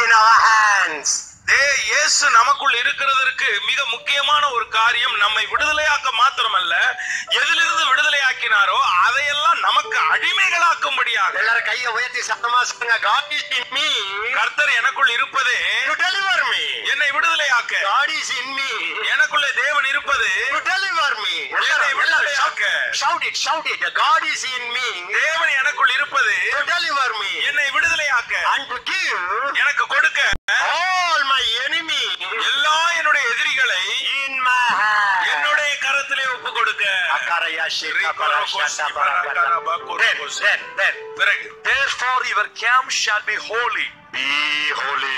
in our hands. தே இயேசு நமக்குள் இருக்கிறதற்கு மிக முக்கியமான ஒரு காரியம் நம்மை விடுதலையாக்க மாத்திரமல்ல எதிலிருந்து விடுதலையாக்கினாரோ அதையெல்லாம் நமக்கு அடிமைகளாக்கும்படியாக எல்லாரும் கையை உயர்த்தி சத்தமா சொல்லுங்க God is in me கர்த்தர் எனக்குள் இருப்பதே to deliver me. என்னை விடுதலையாக்க God is in me எனக்குள்ளே தேவன் இருப்பது to deliver me. என்னை எல்லாரும் எல்லாரும் விடுதலையாக்க shout it, shout it. God is in me தேவன் எனக்குள் இருப்பது to deliver me என்னை விடுதலையாக்க and to give எனக்கு கொடுக்க all my enemy எல்லா என்னுடைய எதிரிகளை in my hand. என்னுடைய கரத்திலே ஒப்பு கொடுக்க Akaraya shika parasha tabaraka. Then, then, then, பிறகு Therefore, your camp shall be holy. be holy.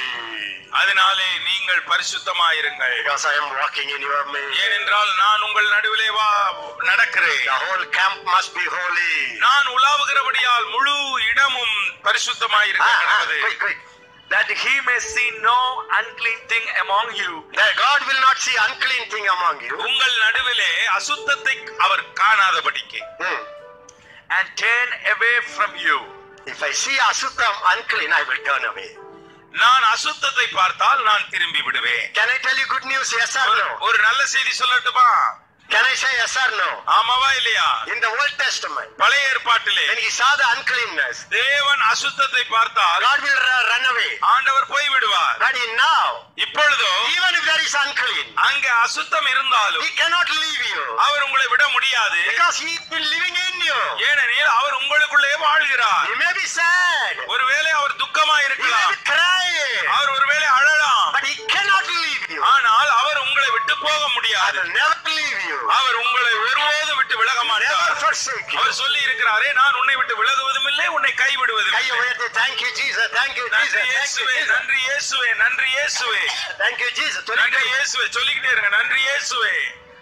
அதனாலே நீங்கள் பரிசுத்தமாயிருங்கள் Because I am walking in your midst. ஏனென்றால் நான் உங்கள் நடுவிலே வா நடக்கிறேன் The whole camp must be holy. நான் உலாவுகிறபடியால் முழு இடமும் பரிசுத்தமாயிருக்க Ah, ah, கடவுது quick, quick. That he may see no unclean thing among you, That God will not see unclean thing among you. உங்கள் நடுவிலே அசுத்தத்தை அவர் காணாதபடிக்கு Hmm. and turn away from you. If I see Asuttam unclean, I will turn away. நான் அசுத்தத்தை பார்த்தால் நான் திரும்பி விடுவேன் Can I tell you good news? Yes or no? ஒரு நல்ல செய்தி சொல்லட்டுமா Can I say yes or no? ஆமாவா இல்லையா In the Old Testament, பழைய ஏற்பாட்டிலே when he saw the uncleanness, தேவன் அசுத்தத்தை பார்த்தால் God will ru- run away. ஆண்டவர் போய் விடுவார் But in now, இப்பொழுதோ even if there is unclean, அங்க அசுத்தம் இருந்தாலும் he cannot leave you. அவர் உங்களை விட முடியாது Because he is been living in you. ஏனெனில் அவர் உங்களுக்குள்ளே வாழ்கிறார் He may be sad. ஒருவேளை அவர் துக்கமா He may இருக்கலாம் be crying. அவர் ஒருவேளை அழலாம் But he cannot leave you. ஆனால் அவர் உங்களை விட்டு போக I முடியாது will never leave you. அவர் உங்களை ஒருபோதும் விட்டு விலக Never மாட்டார் forsake you. அவர் சொல்லி இருக்கிறாரே நான் உன்னை விட்டு விலகுவதும் இல்லை உன்னை கைவிடுவதும் கையை இல்லை. உயர்த்தி thank you Jesus thank you நன்றி Jesus thank you இயேசுவே Jesus நன்றி இயேசுவே நன்றி இயேசுவே thank you Jesus நன்றி சொல்லிட்டே இயேசுவே சொல்லிக்கிட்டே இருங்க நன்றி இயேசுவே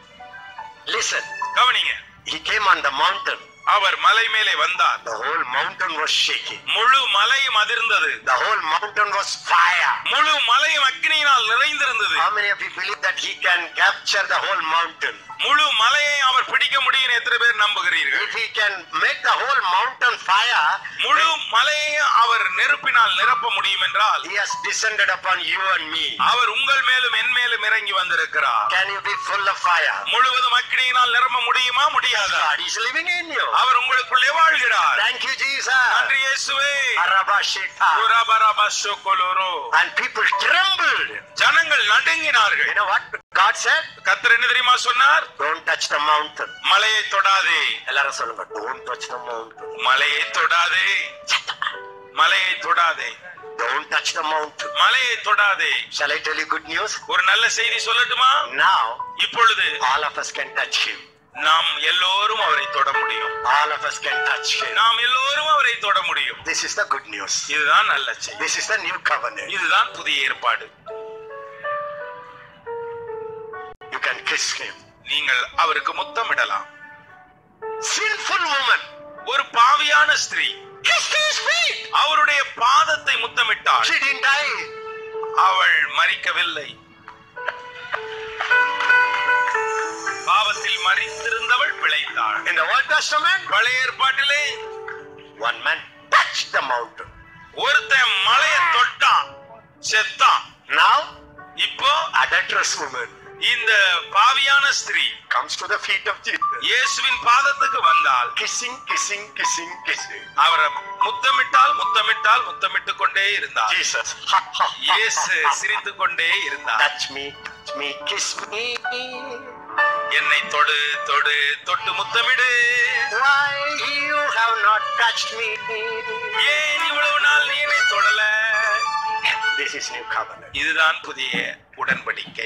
listen கவனிங்க he came on the mountain அவர் மலை மேலே வந்தார் the whole mountain was shaking முழு மலையும் அதிர்ந்தது the whole mountain was fire முழு மலையும் அக்னியினால் நிறைந்திருந்தது how many of you believe that he can capture the whole mountain முழு மலையை அவர் பிடிக்க முடியும் எத்தனை பேர் நம்புகிறீர்கள் if he can make the whole mountain fire முழு மலையையும் அவர் நெருப்பினால் நிரப்ப முடியும் என்றால் he has descended upon you and me அவர் உங்கள் மேலும் என் மேலும் இறங்கி வந்திருக்கிறார் can you be full of fire முழுவதும் அக்னியினால் நிரப்ப முடியுமா முடியாதா God is living in you அவர் உங்களுக்குள்ளே வாழ்கிறார் thank you Jesus நன்றி இயேசுவே Arabashita. உரபரபஷொகொலொரோ. and people trembled ஜனங்கள் நடுங்கினார்கள் you know what God said கர்த்தர் என்ன தெரியுமா சொன்னார் don't touch the mountain மலையை தொடாதே எல்லாரும் சொல்லுங்க don't touch the mountain மலையை தொடாதே மலையை தொடாதே don't touch the mountain மலையை தொடாதே shall I tell you good news ஒரு நல்ல செய்தி சொல்லட்டுமா now இப்பொழுது all of us can touch him நாம் எல்லோரும் அவரை தொட முடியும் all of us can touch him நாம் எல்லோரும் அவரை தொட முடியும் this is the good news இதுதான் நல்ல செய்தி this is the new covenant இதுதான் புதிய ஏற்பாடு you can kiss him நீங்கள் அவருக்கு முத்தமிடலாம் sinful woman ஒரு பாவியான ஸ்திரீ kissed his feet அவருடைய பாதத்தை முத்தமிட்டாள் she didn't die அவள் மறிக்கவில்லை பாவத்தில் மறித்திருந்தவள் பிழைத்தாள் in the old testament பழைய ஏற்பாட்டிலே one man touched the mountain ஒருத்தன் மலையை தொட்டான் செத்தான் now இப்போ adulterous woman இந்த பாவியான ஸ்திரீ comes to the feet of Jesus இயேசுவின் பாதத்துக்கு வந்தால் kissing kissing kissing kissing அவரை முத்தமிட்டால் முத்தமிட்டால் முத்தமிட்டு கொண்டே இருந்தார் Jesus ha, ha, ha, இயேசு ha, ha. சிரித்து கொண்டே இருந்தார் touch me touch me kiss me என்னை தொடு தொடு தொட்டு முத்தமிடு why you have not touched me ஏன் இவ்வளவு நாள் நீ என்னை தொடல this is new covenant இதுதான் புதிய உடன்படிக்கை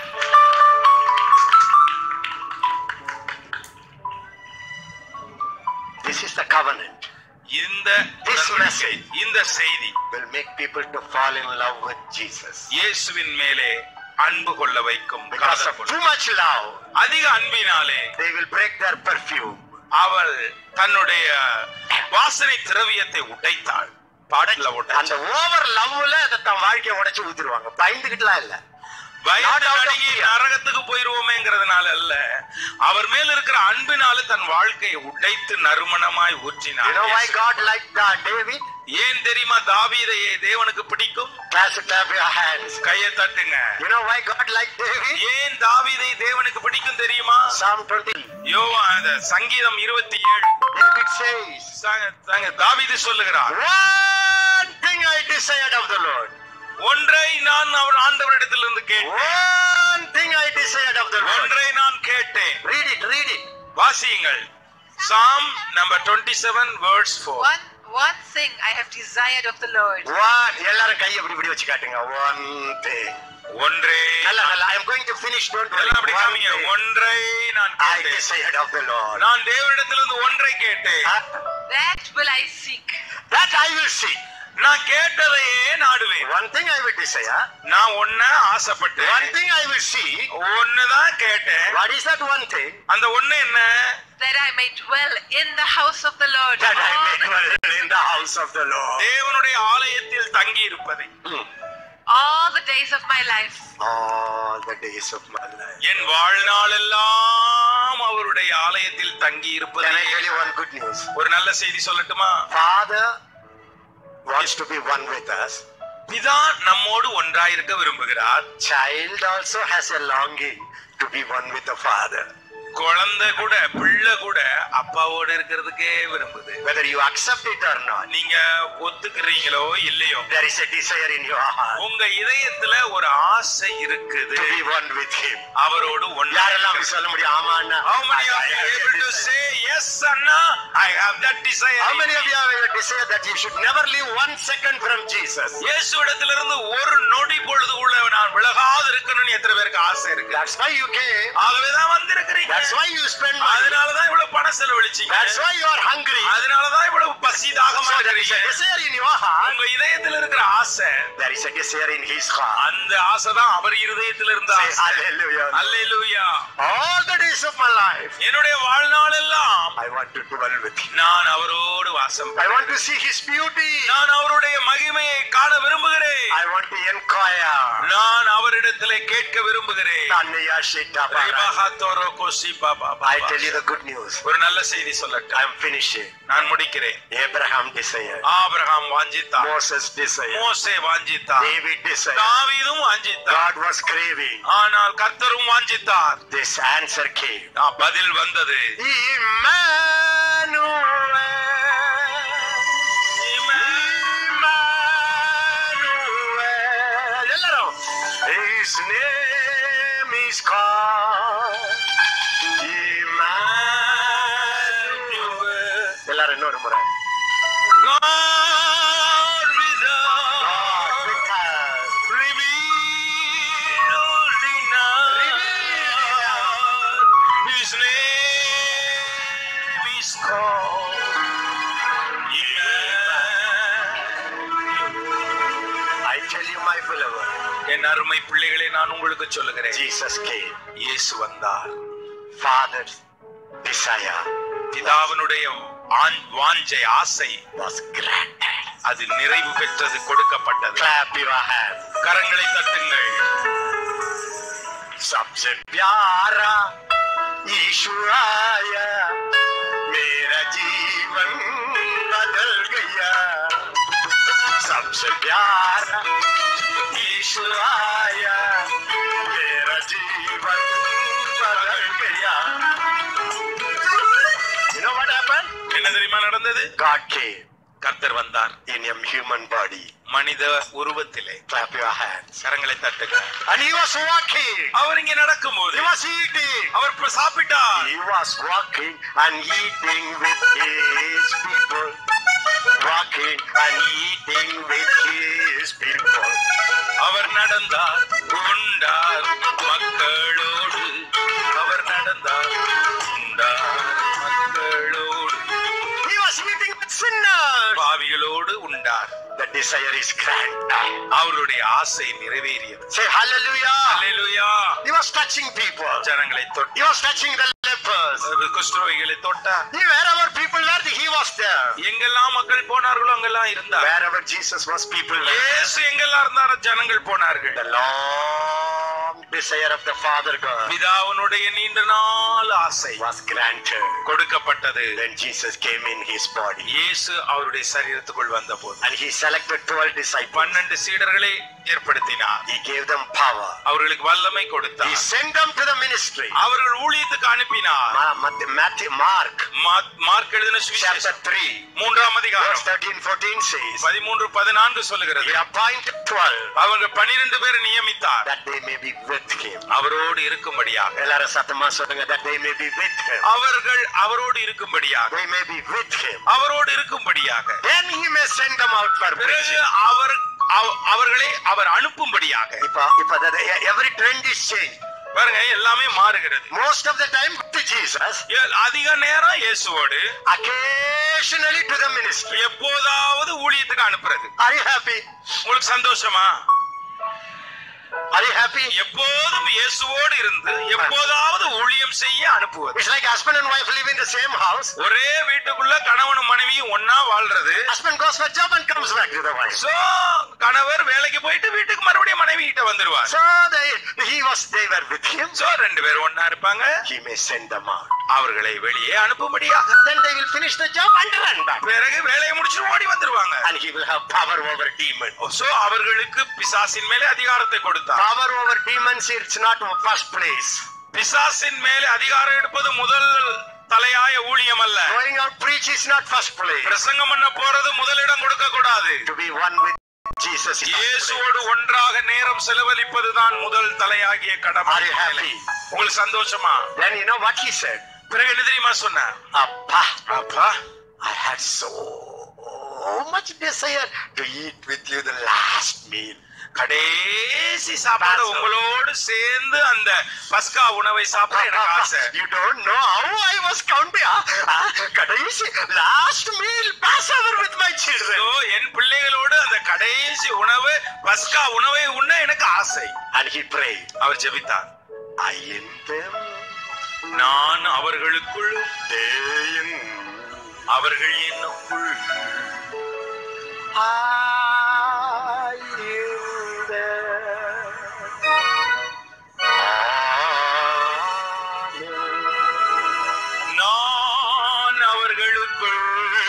this is the covenant இந்த This உடன்படிக்கை, message. இந்த செய்தி will make people to fall in love with Jesus இயேசுவின் மேலே அன்பு கொள்ள வைக்கும் because காதல் of கொள்ள- too much love அதிக அன்பினாலே they will break their perfume அவள் தன்னுடைய வாசனை திரவியத்தை உடைத்தாள் பாட்டில அந்த உடைச்சாள் ஓவர் லவ்ல அதை தன் வாழ்க்கையை உடைச்சு ஊத்திருவாங்க பயந்துகிட்டுலாம் இல்ல பயந்து Not out of நடுங்கி fear. நரகத்துக்கு போயிருவோமேங்கிறதுனால அல்ல அவர் மேல் இருக்கிற அன்பினால தன் வாழ்க்கையை உடைத்து நறுமணமாய் you ஊற்றினார் know why இயேசு. God liked uh, David ஏன் தெரியுமா தாவீதையே தேவனுக்கு பிடிக்கும் Class, clap your hands. கையை தட்டுங்க You know why God liked David? ஏன் தாவீதை தேவனுக்கு பிடிக்கும் தெரியுமா Psalm 20. யோவா அந்த சங்கீதம் இருபத்தி ஏழு David says, சங்க- சங்க- தாவீது சொல்லுகிறார் One thing I desired of the Lord. ஒன்றை நான் அவர் ஆண்டவரிடத்திலிருந்து கேட்டேன் One thing I desired of the Lord. ஒன்றை நான் கேட்டேன் Read it, read it. வாசியுங்கள் Psalm number twenty seven words four One one thing I have desired of the Lord. One. எல்லாரும் கை அப்படி இப்படி வச்சு காட்டுங்க. One thing. ஒன்றே நல்லா நல்லா. I am going to finish. Don't worry. எல்லாம் அப்படி One காமிங்க thing ஒன்றை நான் I கேட்டேன் desired of the Lord. நான் தேவனிடத்திலிருந்து ஒன்றை கேட்டேன் Huh? That will I seek. That I will see. நான் கேட்டதையே நாடுவேன் One thing I will desire. நான் ஒன்ன ஆசைப்பட்டேன் One thing I will see. ஒண்ணுதான் கேட்டேன் What is that one thing? அந்த ஒண்ணு என்ன That I may dwell in the house of the Lord. That I all may the- dwell in the house of the Lord. தேவனுடைய ஆலயத்தில் தங்கி இருப்பதை Hmm. all the days of my life. All the days of my life. என் வாழ்நாள் எல்லாம் அவருடைய ஆலயத்தில் தங்கி Can இருப்பதை I tell you one good news? ஒரு நல்ல செய்தி சொல்லட்டுமா Father wants to be one with us. பிதா நம்மோடு ஒன்றாயிருக்க விரும்புகிறார் Child also has a longing to be one with the Father. குழந்தை கூட பிள்ளை கூட அப்பாவோடு இருக்கிறதுக்கே விரும்புது Whether you accept it or not, நீங்க ஒத்துக்கிறீங்களோ இல்லையோ there is a desire in your heart உங்க இதயத்துல ஒரு ஆசை இருக்குது to be one with Him. அவரோடு ஒன்றா யாரெல்லாம் அப்படி சொல்ல முடியும் ஆமா அண்ணா How many of I- you I- I able to desire. say yes Anna I have that desire How many of you have a desire that you should never leave one second from Jesus? இயேசுவிடத்திலிருந்து ஒரு நொடி பொழுது உள்ள நான் விலகாது இருக்கணும்னு எத்தனை பேருக்கு ஆசை இருக்கு That's why you came. ஆகவேதான் வந்திருக்கிறீங்க That's why you spend money. அதனாலதான் இவ்வளவு பணம் செலவழிச்சீங்க That's why you are hungry. அதனாலதான் இவ்வளவு பசி தாகமா So there is a இருக்கிறீங்க desire in your heart. உங்க இதயத்துல இருக்கிற ஆசை There is a desire in His heart. அந்த ஆசை தான் அவர் இருதயத்துல இருந்த Say ஆசை hallelujah. Hallelujah All the days of my life, என்னுடைய வாழ்நாள் எல்லாம் I want to dwell with Him. நான் அவரோடு வாசம் I பண்ண want to see His beauty. நான் அவருடைய மகிமையை காண விரும்புகிறேன் I want to inquire. நான் அவரிடத்திலே கேட்க விரும்புகிறேன் Tanya Shita Bara. ரிபஹாத்தோரோ Kosi Baba Baba. I tell you the good news. ஒரு நல்ல செய்தி சொல்லட்டும் I am finishing. நான் முடிக்கிறேன் Abraham desired. ஆபிரகாம் வாஞ்சித்தார் Moses desired. மோசே வாஞ்சித்தார் David desired. தாவீதும் வாஞ்சித்தார் God was craving. ஆனால் கர்த்தரும் வாஞ்சித்தார் This answer came. ஆ, பதில் வந்தது Emmanuel. Emmanuel. எல்லாரும். His name is called Emmanuel. எல்லாரும் இன்னொரு முறை God with us, God with us. revealed in us. His name is called Emmanuel. I tell you, my beloved, என் அருமை பிள்ளைகளை நான் உங்களுக்கு சொல்லுகிறேன் Jesus came. இயேசு வந்தார் Father's desire பிதாவினுடைய ஆண்- வாஞ்சை ஆசை was granted. அது நிறைவு பெற்றது கொடுக்கப்பட்டது Clap your hands. கரங்களை தட்டுங்கள் सबसे प्यारा यीशु आया मेरा जीवन बदल गया सबसे प्यारा यीशु आया मेरा जीवन बदल गया You know what happened? என்ன தெரியுமா நடந்தது God came கர்த்தர் வந்தார் in a human body. மனித உருவத்திலே Clap your hands. கரங்களை தட்டுங்க And he was walking. அவர் இங்க நடக்கும்போது He was eating. அவர் இப்ப சாப்பிட்டார் He was walking and eating with his people. Walking and eating with his people. அவர் நடந்தார் உண்டார் மக்களோடு அவர் நடந்தார் உண்டார் மக்களோடு He was eating with sinners. பாவிகளோடு உண்டார் The desire is granted. அவருடைய ஆசை நிறைவேறியது Say hallelujah. Hallelujah He was touching people. ஜனங்களை He தொட்டு was touching the lepers. குஷ்டரோகிகளை தொட்டார் He, wherever people were, he was there. எங்கெல்லாம் மக்கள் போனார்களோ அங்கெல்லாம் இருந்தார் Wherever Jesus was, people were. இயேசு எங்கெல்லாம் இருந்தாரோ ஜனங்கள் போனார்கள் The long desire of the Father God பிதாவினுடைய நீண்ட நாள் ஆசை was granted கொடுக்கப்பட்டது when Jesus came in his body. இயேசு அவருடைய சரீரத்துக்குள் வந்தபோது And he selected 12 disciples. பன்னெண்டு சீடர்களை ஏற்படுத்தினார் He gave them power. அவர்களுக்கு வல்லமை He கொடுத்தார் sent them to the ministry. அவர்கள் ஊழியத்துக்கு அனுப்பினார் Ma- Matthew, Matthew, Mark மா- மார்க் எழுதின chapter சுவிசேஷம் 3, மூன்றாம் verse அதிகாரம் 13 14 says, பதிமூன்று பதினான்கு சொல்லுகிறது He appointed 12 அவங்க பனிரெண்டு பேர் நியமித்தார் that they may be with him. அவரோடு இருக்கும்படியாக எல்லாரும் சத்தமா சொல்லுங்க that they may be with him. அவர்கள் அவரோடு இருக்கும்படியாக They may be with him. அவரோடு இருக்கும்படியாக Then he may send them out for பிறகு preaching. அவர் அவ- அவர்களை அவர் அனுப்பும்படியாக இப்ப இப்ப the- every trend is changed. பாருங்க எல்லாமே மாறுகிறது Most of the time to Jesus, ஏ- அதிக நேரம் இயேசுவோடு occasionally to the ministry. எப்போதாவது ஊழியத்துக்கு அனுப்புறது Are you happy? உங்களுக்கு சந்தோஷமா Are you happy? எப்போதும் இயேசுவோடு இருந்து எப்போதாவது ஊழியம் செய்ய அனுப்புவது It's like husband and wife live in the same house. ஒரே வீட்டுக்குள்ள கணவனும் மனைவியும் ஒன்னா வாழ்றது Husband goes for job and comes back to the wife. So கணவர் வேலைக்கு போயிட்டு வீட்டுக்கு மறுபடியும் மனைவி கிட்ட வந்துருவார் So they, he was, they were with him. So ரெண்டு பேரும் ஒன்னா இருப்பாங்க He may send them out. அவர்களை வெளியே அனுப்பும்படியாக Then they will finish the job and run back. பிறகு வேலையை முடிச்சு ஓடி வந்துருவாங்க And he will have power over demons. So அவர்களுக்கு பிசாசின் மேலே அதிகாரத்தை கொடுத்தார் Power over demons, it's not first place. பிசாசின் மேலே அதிகாரம் எடுப்பது முதல் தலையாய ஊழியம் அல்ல Going out preach is not first place. பிரசங்கம் பண்ண போறது முதலிடம் கொடுக்க கூடாது To be one with Jesus is first place. இயேசுவோடு ஒன்றாக நேரம் செலவழிப்பதுதான் முதல் தலையாகிய கடமை Are you happy? உங்களுக்கு சந்தோஷமா Then you know what he said? பிறகு என்ன தெரியுமா சொன்னார் Appa, அப்பா I had so much desire to eat with you the last meal. கடைசி சாப்பாடு உங்களோடு சேர்ந்து அந்த பஸ்கா உணவை சாப்பிட எனக்கு ஆசை you don't know how I was counting. Ah, ah, கடைசி last meal Passover with my children. So, என் பிள்ளைகளோடு அந்த கடைசி உணவு பஸ்கா உணவை உண்ண எனக்கு ஆசை And he prayed. அவர் ஜெபித்தார் I in them, நான் அவர்களுக்குள் they in அவர்கள் என்னுக்குள் I in them. Amen. நான் அவர்களுக்குள்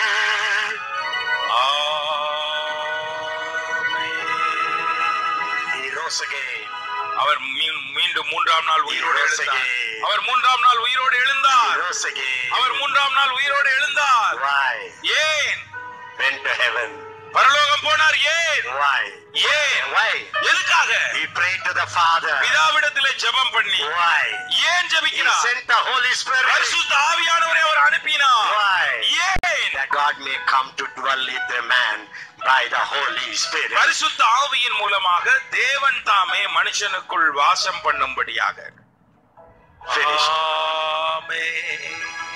ஆமென். He rose again. அவர் மீ- மீண்டும் மூன்றாம் நாள் உயிரோடு He rose எழுந்தார் again. அவர் மூன்றாம் நாள் உயிரோடு He எழுந்தார் rose again. அவர் மூன்றாம் நாள் உயிரோடு எழுந்தார் Why? ஏன் Went to heaven. பரலோகம் போனார் ஏன் Why? ஏன் Why? எதுக்காக He prayed to the Father. பிதாவிடத்திலே ஜெபம் பண்ணி Why? ஏன் He ஜெபிக்கிறார் sent the Holy Spirit. பரிசுத்த ஆவியானவரை அவர் அனுப்பினார் Why? ஏன் That God may come to dwell in the man by the Holy Spirit. பரிசுத்த ஆவியின் மூலமாக தேவன் தாமே மனுஷனுக்குள் வாசம் பண்ணும்படியாக Finished. Amen.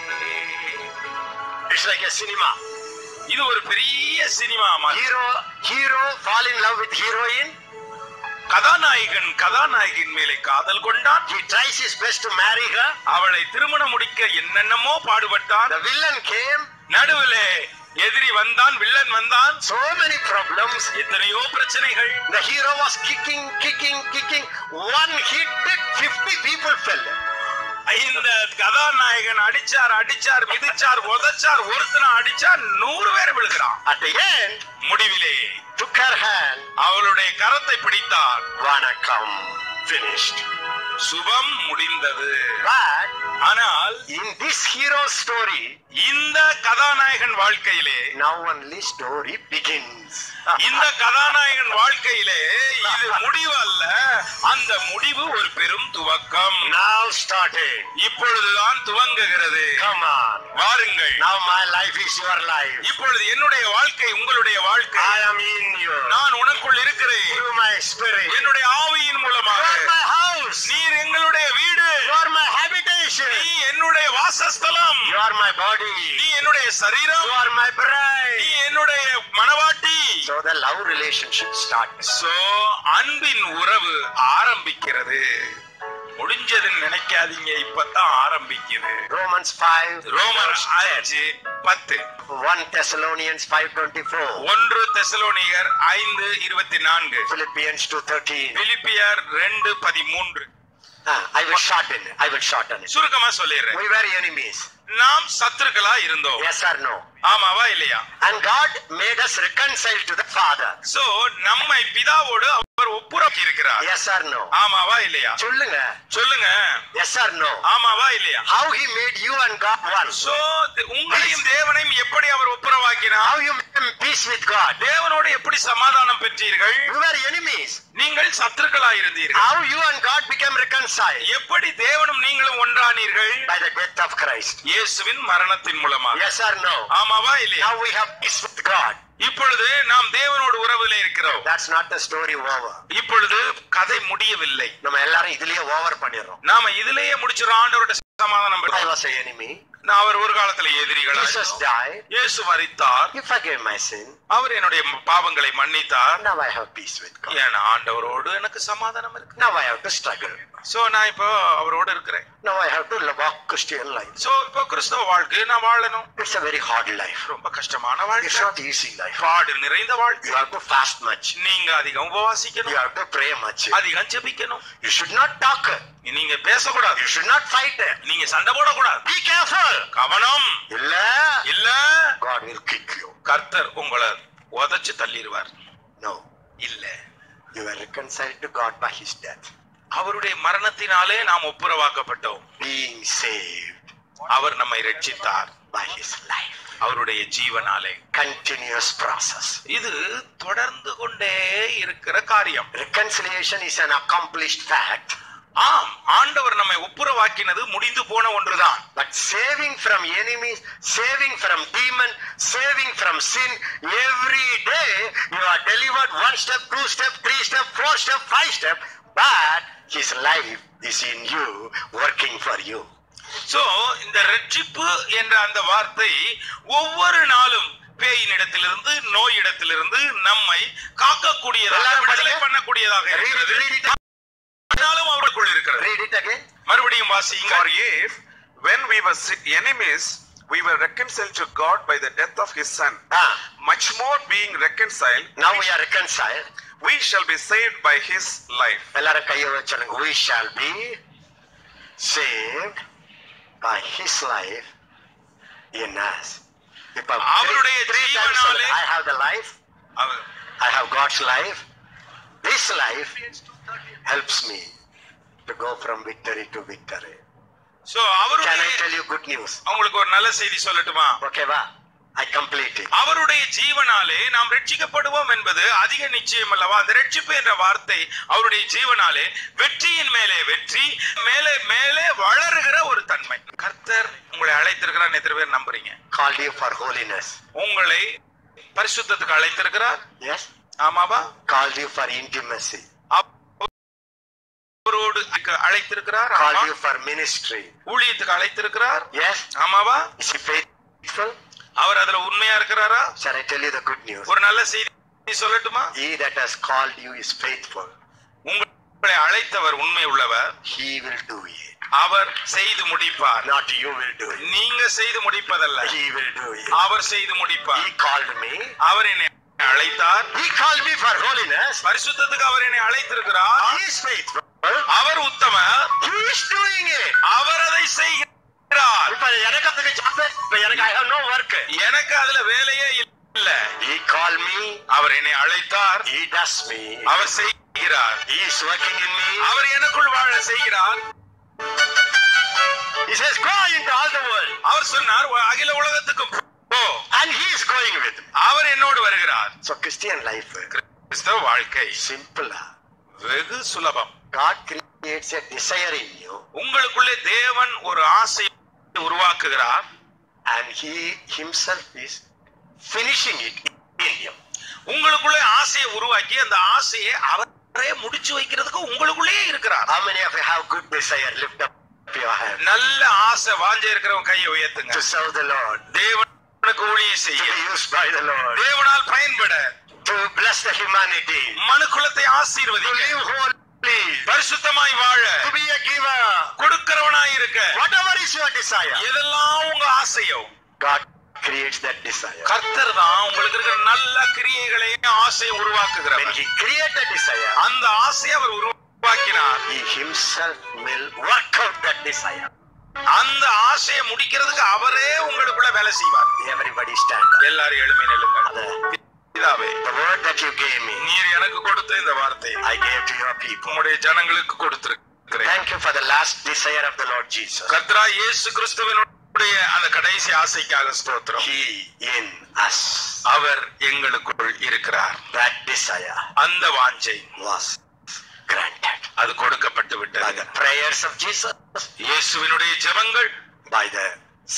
It's like a cinema. இது ஒரு பெரிய சினிமா மாதிரி. Hero, hero fall in love with heroine. கதாநாயகன் கதாநாயகின் மேலே காதல் கொண்டான் He tries his best to marry her. அவளை திருமணம் முடிக்க என்னென்னமோ பாடுபட்டான் The villain came. நடுவிலே எதிரி வந்தான் வில்லன் வந்தான் So many problems. எத்தனையோ பிரச்சனைகள் The hero was kicking, kicking, kicking. One hit, 50 people fell. இந்த கதாநாயகன் அடிச்சார் அடிச்சார் மிதிச்சார் உதைச்சார் ஒருத்தனை அடிச்சா நூறு பேர் விழுகிறான் At the end, முடிவிலே took her hand. அவளுடைய கரத்தை பிடித்தார் Vanakam. Finished. சுபம் முடிந்தது But ஆனால் in this hero story, இந்த கதாநாயகன் வாழ்க்கையிலே now only story begins. இந்த கதாநாயகன் வாழ்க்கையிலே இது முடிவு அல்ல அந்த முடிவு ஒரு பெரும் துவக்கம் now starting. இப்பொழுதுதான் துவங்குகிறது Come on. வாருங்கள் Now my life is your life. இப்பொழுது என்னுடைய வாழ்க்கை உங்களுடைய வாழ்க்கை I am in you. நான் உனக்குள் இருக்கிறேன் Through my spirit. என்னுடைய ஆவியின் You மூலமாக are my house. நீர் எங்களுடைய வீடு You are my habitation. நீ என்னுடைய வாசஸ்தலம் You are my body. நீ என்னுடைய சரீரம் You are my நீ bride. என்னுடைய மனவாட்டி So the love relationship starts. So அன்பின் உறவு ஆரம்பிக்கிறது முடிஞ்சதுன்னு நினைக்காதீங்க இப்பதான் ஆரம்பிக்குது Romans 5, ரோமர் verse 10. அஞ்சு பத்து 1 Thessalonians 5.24. ஒன்று தெசலோனியர் ஐந்து இருபத்தி நான்கு Philippians 2.13. பிலிப்பியர் ரெண்டு பதிமூன்று Ah, I will shorten it. I will shorten it. சுருக்கமா சொல்லிடுறேன் We were enemies. நாம் சத்துருக்களா இருந்தோம் Yes or no? ஆமாவா இல்லையா And God made us reconcile to the Father. So நம்மை பிதாவோடு அவர் ஒப்புரவாக்கி இருக்கிறார் Yes or no? ஆமாவா இல்லையா சொல்லுங்க சொல்லுங்க Yes or no? ஆமாவா இல்லையா How he made you and God one. So உங்களையும் தேவனையும் எப்படி அவர் ஒப்புரவாக்கினார் How you made peace with God. தேவனோடு எப்படி சமாதானம் பெற்றீர்கள் You were enemies. நீங்கள் சத்துருக்களா இருந்தீர்கள் How you and God became reconciled எப்படி தேவனும் நீங்களும் ஒன்றானீர்கள் by the death of Christ. இயேசுவின் மரணத்தின் மூலமாக Yes or no? ஆமாவா இல்லையா Now we have peace with God. இப்பொழுது நாம் தேவனோடு உறவுல இருக்கிறோம் That's not the story over. இப்பொழுது கதை முடியவில்லை நம்ம எல்லாரும் இதுலயே ஓவர் பண்ணிடுறோம் நாம இதுலயே முடிச்சிடும் ஆண்டவரோட சமாதானம் I பெற்றோம். was an enemy. நான் அவர் ஒரு காலத்துல எதிரிகளா Jesus இருந்தோம். died. இயேசு மரித்தார் He forgave my sin. அவர் என்னுடைய பாவங்களை மன்னித்தார் Now I have peace with God. ஏன்னா ஆண்டவரோடு எனக்கு சமாதானம் இருக்கு Now I have to struggle. So நான் இப்போ அவரோடு இருக்கிறேன் Now I have to walk Christian life. So இப்போ கிறிஸ்தவ வாழ்க்கை நான் வாழணும் It's a very hard life. ரொம்ப கஷ்டமான It's வாழ்க்கை not easy life. பாடு நிறைந்த வாழ்க்கை You have to fast much. நீங்க அதிகம் You உபவாசிக்கணும் have to pray much. அதிகம் ஜெபிக்கணும் You should not talk. நீங்க பேசக்கூடாது You should not fight. நீங்க சண்டை போடக்கூடாது Be careful. கவனம் இல்ல இல்ல God will kick you. கர்த்தர் உங்களை உதைச்சு தள்ளிடுவார் No. இல்ல You were reconciled to God by his death. அவருடைய மரணத்தினாலே நாம் ஒப்புரவாக்கப்பட்டோம் Being saved அவர் நம்மை ரட்சித்தார் by his life. அவருடைய ஜீவனாலே Continuous process. இது தொடர்ந்து கொண்டே இருக்கிற காரியம் Reconciliation is an accomplished fact. ஆம் ஆண்டவர் நம்மை ஒப்புரவாக்கினது முடிந்து போன ஒன்றுதான் But saving from enemies, saving from demon, saving from sin, every day you are delivered one step, two step, three step, four step, five step. But his life is in you, working for you. So இந்த ரட்சிப்பு என்ற அந்த வார்த்தை ஒவ்வொரு நாளும் பேயினிடத்திலிருந்து நோயிடத்திலிருந்து நம்மை காக்கக்கூடியதாக எல்லாரும் விடுதலை படிங்க. பண்ணக்கூடியதாக Read it, இருக்கிறது read it, ஆனாலும் அவருக்குள் இருக்கிறது read it again. மறுபடியும் வாசிங்க For if, when we were si- enemies, we were reconciled to God by the death of his son, Ah, much more being reconciled, now we are reconciled. we shall be saved by his life. எல்லாரும் கையை வச்சு சொல்லுங்க we shall be saved by his life in us இப்ப அவருடைய three- three times ஜீவனாலே- சொல்லுங்க. I have the life அவர் I have God's life this life helps me to go from victory to victory so can I அவருடைய tell you good news அவங்களுக்கு ஒரு நல்ல செய்தி சொல்லட்டுமா ஓகேவா I complete it அவருடைய ஜீவனாலே நாம் ரட்சிக்கப்படுவோம் என்பது அதிக நிச்சயம் அல்லவா அந்த ரட்சிப்பு என்ற வார்த்தை அவருடைய ஜீவனாலே வெற்றியின் மேலே வெற்றி மேலே மேலே வளருகிற ஒரு தன்மை கர்த்தர் உங்களை அழைத்திருக்கிறார் எத்தனை பேர் நம்புறீங்க called you for holiness உங்களை பரிசுத்தத்துக்கு அழைத்திருக்கிறார் yes ஆமாவா called you for intimacy அவரோடு அழைத்திருக்கிறார் called ஆமா. you for ministry ஊழியத்துக்கு அழைத்திருக்கிறார் yes ஆமாவா is he faithful அவர் அதுல உண்மையா இருக்கிறாரா shall I tell you the good news ஒரு நல்ல செய்தி சொல்லட்டுமா He that has called you is faithful. உங்களை அழைத்தவர் உண்மை உள்ளவர் He will do it. அவர் செய்து முடிப்பார் Not you will do it. நீங்க செய்து முடிப்பதல்ல He will do it. அவர் செய்து முடிப்பார் He called me. அவர் என்னை அழைத்தார் He called me for holiness. பரிசுத்தத்துக்கு அவர் என்னை அழைத்திருக்கிறார் He is faithful. அவர் உத்தமர் He is doing it. அவர் அதை செய்கிறார் இப்ப எனக்கு அதுக்கு job இப்ப எனக்கு I have no work. எனக்கு அதுல வேலையே இல்ல He called me. அவர் என்னை அழைத்தார் He does me. அவர் செய்கிறார் He is working in me. அவர் எனக்குள் வாழ செய்கிறார் He says, go into all the world. அவர் சொன்னார் "உ- அகில உலகத்துக்கு போ And he is going with me. அவர் என்னோடு வருகிறார் So Christian life, கிறிஸ்தவ வாழ்க்கை simple. வெகு சுலபம் God creates a desire in you. உங்களுக்குள்ளே தேவன் ஒரு ஆசையை உருவாக்குகிறார் And he himself is finishing it in you. உங்களுக்குள்ளே ஆசையை உருவாக்கி அந்த ஆசையை அவரே முடிச்சு வைக்கிறதுக்கு உங்களுக்குள்ளேயே இருக்கிறார் How many of you have good desire? Lift up your hand. நல்ல ஆசை வாஞ்ச இருக்கிறவங்க கையை உயர்த்துங்க To serve the Lord. தேவனுக்கு ஊழியம் To செய்ய be used by the Lord. தேவனால் பயன்பட To bless the humanity. மனுக்குலத்தை To ஆசீர்வதிக்க live holy. பரிசுத்தமாய் வாழ to be a giver. கொடுக்கிறவனாய் இருக்க Whatever is your desire, எதெல்லாம் உங்க ஆசையோ God creates that desire. கர்த்தர் தான் உங்களுக்கு இருக்கிற நல்ல கிரியைகளையும் ஆசையை When உருவாக்குகிறவர் He created desire, அந்த ஆசையை அவர் உருவாக்கினார் He Himself will work out that desire. அந்த ஆசையை முடிக்கிறதுக்கு அவரே உங்களுக்குள்ள வேலை செய்வார் Everybody stand. எல்லாரும் எழுமை நில்லுங்கள் The, பிதாவே the word that you gave me, நீர் எனக்கு கொடுத்த இந்த வார்த்தை I gave to your people. உம்முடைய ஜனங்களுக்கு கொடுத்திருக்கிறேன் Thank you for the last desire of the Lord Jesus. கர்த்தரா இயேசு கிறிஸ்துவனுடைய அந்த கடைசி ஆசைக்காக ஸ்தோத்திரம் He in us. அவர் எங்களுக்குள் இருக்கிறார் That desire அந்த வாஞ்சை was granted அது கொடுக்கப்பட்டு by விட்டது the prayers of Jesus, இயேசுவினுடைய ஜெபங்கள் by the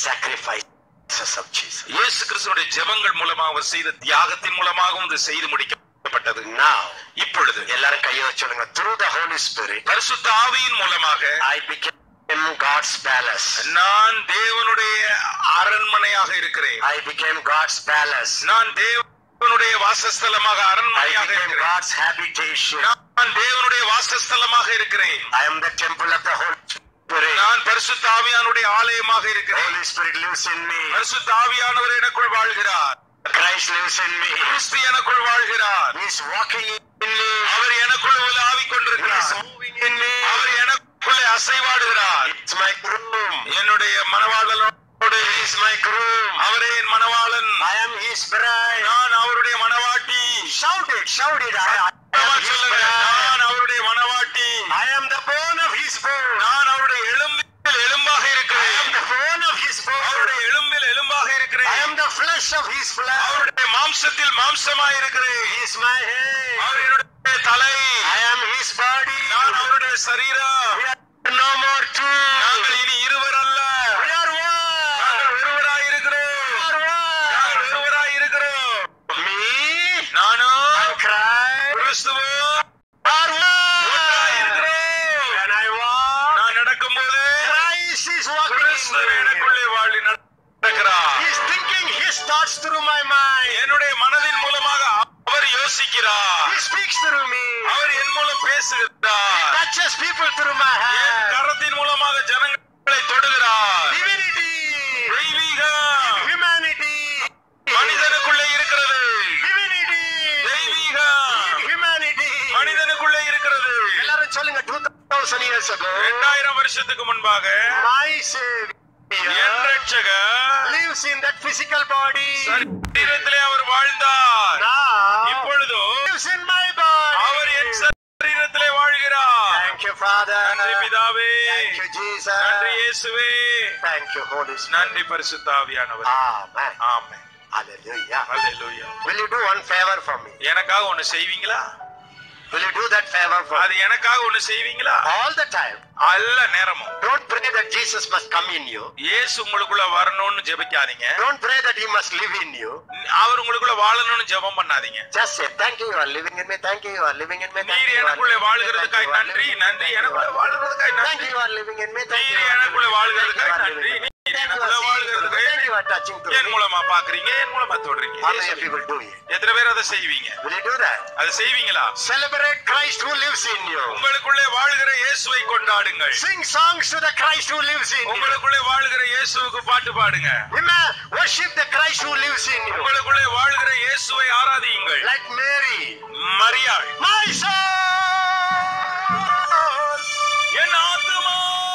sacrifices of Jesus. இயேசு கிறிஸ்துவனுடைய ஜெபங்கள் மூலமாக அவர் செய்த தியாகத்தின் மூலமாகவும் இது செய்து முடிக்கப்பட்டது Now, இப்பொழுது எல்லாரும் கையை வச்சு சொல்லுங்க through the Holy Spirit, பரிசுத்த ஆவியின் மூலமாக I became God's palace. நான் தேவனுடைய அரண்மனையாக இருக்கிறேன் I became God's palace. நான் தேவனுடைய வாசஸ்தலமாக I அரண்மனையாக became இருக்கிறேன் God's habitation. நான் தேவனுடைய வாசஸ்தலமாக இருக்கிறேன் I am the temple of the Holy Spirit. நான் பரிசுத்த ஆவியானுடைய ஆலயமாக இருக்கிறேன் Holy Spirit lives in me. பரிசுத்த ஆவியானவர் எனக்குள் வாழ்கிறார் Christ lives in me. கிறிஸ்து எனக்குள் வாழ்கிறார் He is walking in me. அவர் எனக்குள் உலாவிக் He is கொண்டிருக்கிறார் moving in me. அவர் எனக்குள்ளே அசைவாடுகிறார் It's my groom. என்னுடைய மனவாளனோடு He is my groom. அவரே என் மனவாளன் I am his bride. நான் அவருடைய மனவாட்டி Shout it, shout it. I, I am சத்தமா his சொல்லுங்க bride. நான் அவருடைய மனவாட்டி I am the bone of his bone. நான் அவருடைய எலும்பில் எலும்பாக I am இருக்கிறேன் the bone of his bone. அவருடைய எலும்பில் எலும்பாக I இருக்கிறேன் am the flesh of his flesh. அவருடைய மாம்சத்தில் மாம்சமாய் இருக்கிறேன் He is my head. அவர் என்னுடைய தலை I am his body. நான் அவருடைய சரீரம் We are no more two. நாங்கள் இனி இருவர் அல்ல We are one. நாங்கள் ஒருவராய் இருக்கிறோம் We are நாங்கள் one. ஒருவராய் இருக்கிறோம் Me நானும் and Christ கிறிஸ்துவும் are ஒன்றாய் one. இருக்கிறோம் When I walk, நான் நடக்கும்போது Christ is walking Kristu in me. எனக்குள்ளே வாழி நடக்கிறார் He is thinking his thoughts through my mind. என்னுடைய மனதின் மூலமாக அவர் யோசிக்கிறார் He speaks through me. அவர் என் மூலம் He பேசுகிறார் touches people through my N hand. கரத்தின் மூலமாக ஜனங்களை தொடுகிறார் Divinity, தெய்வீகம் humanity, மனிதனுக்குள்ளே இருக்கிறது divinity, தெய்வீகம் humanity. மனிதனுக்குள்ளே இருக்கிறது எல்லாரும் சொல்லுங்க 2000 years ago இரண்டாயிரம் வருஷத்துக்கு முன்பாக my என் savior ரட்சகர் lives in that physical body சரீரத்திலே அவர் வாழ்ந்தார் now இப்பொழுதோ lives in my body அவர் என் சரீரத்திலே வாழ்கிறார் thank you father நன்றி பிதாவே thank you jesus நன்றி இயேசுவே thank you holy spirit நன்றி பரிசுத்தாவியானவர் amen amen hallelujah hallelujah will you do one favor for me எனக்காக ஒண்ணு செய்வீங்களா will you do that favor for அது me எனக்காக ஒண்ணு செய்வீங்களா all the time எல்லா நேரமும் don't pray that jesus must come in you இயேசு உங்களுக்குள்ள வரணும்னு ஜெபிக்காதீங்க don't pray that he must live in you அவர் உங்களுக்குள்ள வாழணும்னு ஜெபம் பண்ணாதீங்க just say thank you you are living in me thank you you are living in me thank நீர் you, you are எனக்குள்ளே living in me, வாழ்கிறதுக்காய் thank you, நன்றி you are நன்றி living in me, எனக்குள்ள வாழ்கிறதுக்காய் thank நன்றி you you are living in me thank you நீர் you are எனக்குள்ள living in me, வாழ்கிறதுக்காய் thank you, you are நன்றி living in me. நீர் Thank you, எனக்குள்ள you are seeing through me. வாழ்கிறதுக்காய் Thank you, you are touching through N me. மூலமா பாக்குறீங்க என் மூலமா தொடுறீங்க How many of you will do it? எத்தனை பேர் அதை செய்வீங்க Will you do that? அதை செய்வீங்களா Celebrate Christ who lives in you. உங்களுக்குள்ளே வாழ்கிற இயேசுவை கொண்டாடுங்கள் Sing songs to the Christ who lives in you. உங்களுக்குள்ளே வாழ்கிற இயேசுவுக்கு பாட்டு பாடுங்க Amen. Worship the Christ who lives in you. உங்களுக்குள்ளே வாழ்கிற இயேசுவை ஆராதியுங்கள் Like Mary. மரியாள் My soul என் ஆத்துமா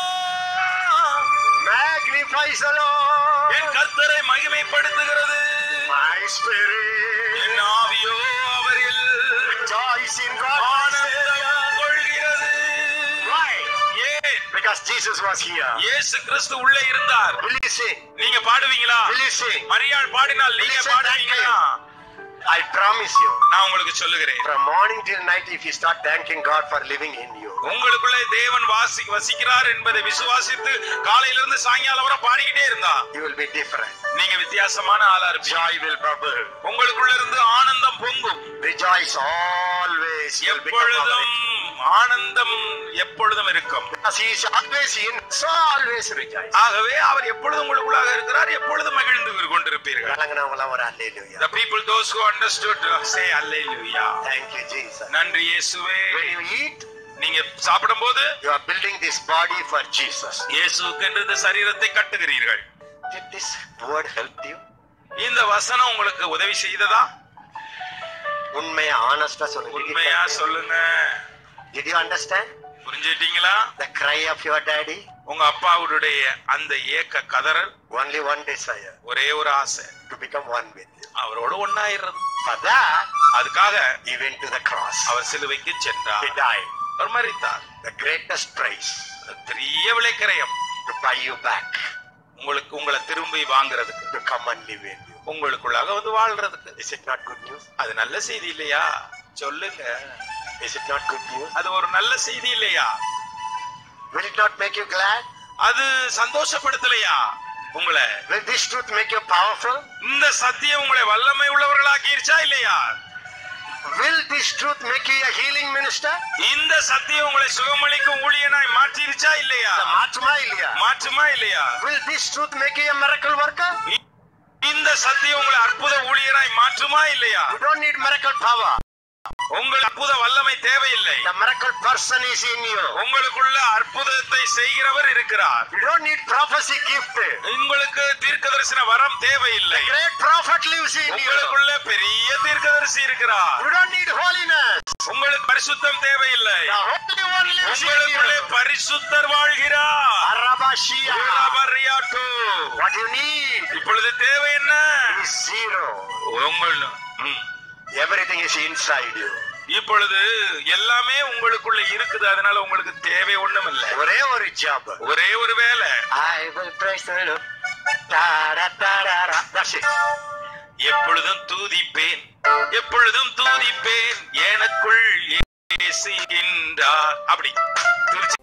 magnifies the Lord. என் கர்த்தரை மகிமைப்படுத்துகிறது My spirit என் ஆவியோ அவரில் rejoice in God. ஆனந்தம் கொள்கிறது Why? ஏன் Because Jesus was here. இயேசு கிறிஸ்து உள்ளே இருந்தார் Will you sing? நீங்க பாடுவீங்களா Will you sing? மரியாள் பாடினால் நீங்க Listen, பாடுவீங்களா I promise you. நான் உங்களுக்கு சொல்லுகிறேன் From morning till night, if you start thanking God for living in you, உங்களுக்குள்ளே தேவன் வாசி வசிக்கிறார் என்பதை விசுவாசித்து காலையிலிருந்து சாயங்காலம் வரை பாடிக்கிட்டே இருந்தா you will be different. நீங்க வித்தியாசமான ஆளா இருப்பீங்க Joy will bubble. உங்களுக்குள்ள இருந்து ஆனந்தம் பொங்கும் Rejoice always. You will become எப்பொழுதும் our- ஆனந்தம் எப்பொழுதும் இருக்கும் Because He is always in, so always rejoice. ஆகவே அவர் எப்பொழுதும் உங்களுக்குள்ளாக இருக்கிறார் எப்பொழுதும் மகிழ்ந்து கொண்டிருப்பீர்கள் கலங்கினவங்களாம் ஒரு hallelujah. the people those who understood say hallelujah Thank you, Jesus. நன்றி இயேசுவே When you eat, நீங்க சாப்பிடும்போது you are building this body for Jesus. இயேசுக்கென்று இந்த சரீரத்தை கட்டுகிறீர்கள் Did this word help you? இந்த வசனம் உங்களுக்கு உதவி செய்ததா உண்மையா ஆனஸ்டா சொல்லுங்க Did it உண்மையா help you? சொல்லுங்க Did you understand புரிஞ்சுட்டீங்களா the cry of your daddy? உங்க அப்பாவுடைய அந்த ஏக்க கதறல் Only one desire ஒரே ஒரு ஆசை to become one with you. அவரோட ஒன்னாயிடுறது For that, அதுக்காக he went to the cross. அவர் சிலுவைக்கு சென்றார் He died. அவர் மறித்தார் The greatest price பெரிய விலைக்கரையம் to buy you back, உங்களுக்கு உங்களை திரும்பி வாங்குறதுக்கு to come and live in you. உங்களுக்குள்ளாக வந்து வாழ்றதுக்கு Is it not good news? அது நல்ல செய்தி இல்லையா சொல்லுங்க Is it not good news? அது ஒரு நல்ல செய்தி இல்லையா Will it not make you glad? அது சந்தோஷப்படுத்தலையா உங்களை Will this truth make you powerful? இந்த சத்தியம் உங்களை வல்லமை உள்ளவர்களாக்கிருச்சா இல்லையா Will this truth make you a healing minister? இந்த சத்தியம் உங்களை சுகமளிக்கும் ஊழியனாய் மாற்றிருச்சா இல்லையா இல்ல மாற்றுமா இல்லையா? மாற்றுமா இல்லையா Will this truth make you a miracle worker? இ- இந்த சத்தியம் உங்களை அற்புத ஊழியராய் மாற்றுமா இல்லையா You don't need miracle power. உங்கள் அற்புத வல்லமை தேவையில்லை The miracle person is in you. உங்களுக்குள்ள அற்புதத்தை செய்கிறவர் இருக்கிறார் You don't need prophecy gift. உங்களுக்கு தீர்க்க தரிசன வரம் தேவையில்லை The great prophet lives in you. உங்களுக்குள்ள பெரிய தீர்க்கதரிசி இருக்கிறார் You don't need holiness. உங்களுக்கு பரிசுத்தம் தேவையில்லை The Holy One lives in உங்களுக்குள்ளே you. பரிசுத்தர் வாழ்கிறார் Arabashia. உலபரியாட்டு. What you need இப்பொழுது தேவை என்ன is zero. உங்கள் ம். Everything is inside you. இப்பொழுது எல்லாமே உங்களுக்குள்ள இருக்குது அதனால உங்களுக்கு தேவை ஒண்ணும் இல்ல ஒரே ஒரு job. ஒரே ஒரு வேலை I will praise the Lord. Da-da-da-da-da. That's it. எப்பொழுதும் தூதிப்பேன் எப்பொழுதும் தூதிப்பேன் எனக்குள் இயேசுகின்றார் அப்படி துதிச்சு